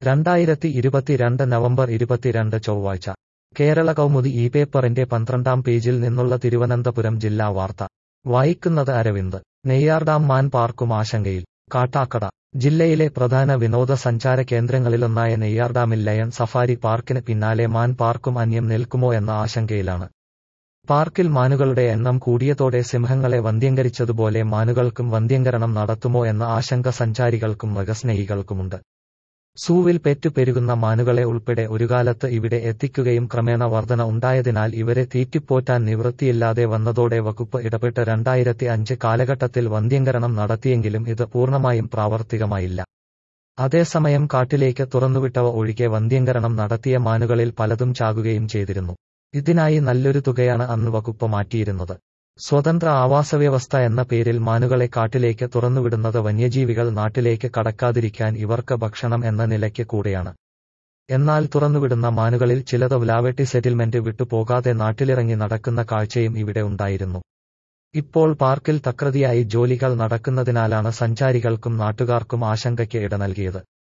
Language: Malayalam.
രണ്ടായിരത്തി ഇരുപത്തിരണ്ട് നവംബർ ഇരുപത്തിരണ്ട് ചൊവ്വാഴ്ച കേരള കൗമുദി ഈ പേപ്പറിന്റെ പന്ത്രണ്ടാം പേജിൽ നിന്നുള്ള തിരുവനന്തപുരം ജില്ലാ വാർത്ത വായിക്കുന്നത് അരവിന്ദ് നെയ്യാർഡാം മാൻ പാർക്കും ആശങ്കയിൽ കാട്ടാക്കട ജില്ലയിലെ പ്രധാന വിനോദസഞ്ചാര കേന്ദ്രങ്ങളിലൊന്നായ നെയ്യാർഡാമിൽ ലയൺ സഫാരി പാർക്കിന് പിന്നാലെ മാൻ പാർക്കും അന്യം നിൽക്കുമോ എന്ന ആശങ്കയിലാണ് പാർക്കിൽ മാനുകളുടെ എണ്ണം കൂടിയതോടെ സിംഹങ്ങളെ വന്ധ്യംകരിച്ചതുപോലെ മാനുകൾക്കും വന്ധ്യംകരണം നടത്തുമോ എന്ന ആശങ്ക സഞ്ചാരികൾക്കും മൃഗസ്നേഹികൾക്കുമുണ്ട് സൂവിൽ പെറ്റുപെരുകുന്ന മാനുകളെ ഉൾപ്പെടെ ഒരുകാലത്ത് ഇവിടെ എത്തിക്കുകയും ക്രമേണ വർധന ഉണ്ടായതിനാൽ ഇവരെ തീറ്റിപ്പോറ്റാൻ നിവൃത്തിയില്ലാതെ വന്നതോടെ വകുപ്പ് ഇടപെട്ട് രണ്ടായിരത്തി അഞ്ച് കാലഘട്ടത്തിൽ വന്ധ്യംകരണം നടത്തിയെങ്കിലും ഇത് പൂർണ്ണമായും പ്രാവർത്തികമായില്ല അതേസമയം കാട്ടിലേക്ക് തുറന്നുവിട്ടവ ഒഴികെ വന്ധ്യംകരണം നടത്തിയ മാനുകളിൽ പലതും ചാകുകയും ചെയ്തിരുന്നു ഇതിനായി നല്ലൊരു തുകയാണ് അന്ന് വകുപ്പ് മാറ്റിയിരുന്നത് സ്വതന്ത്ര ആവാസവ്യവസ്ഥ എന്ന പേരിൽ മാനുകളെ കാട്ടിലേക്ക് തുറന്നുവിടുന്നത് വന്യജീവികൾ നാട്ടിലേക്ക് കടക്കാതിരിക്കാൻ ഇവർക്ക് ഭക്ഷണം എന്ന നിലയ്ക്ക് കൂടെയാണ് എന്നാൽ തുറന്നുവിടുന്ന മാനുകളിൽ ചിലത് വ്ലാവെട്ടി സെറ്റിൽമെന്റ് വിട്ടുപോകാതെ നാട്ടിലിറങ്ങി നടക്കുന്ന കാഴ്ചയും ഇവിടെ ഉണ്ടായിരുന്നു ഇപ്പോൾ പാർക്കിൽ തകൃതിയായി ജോലികൾ നടക്കുന്നതിനാലാണ് സഞ്ചാരികൾക്കും നാട്ടുകാർക്കും ആശങ്കയ്ക്ക് ഇട നൽകിയത്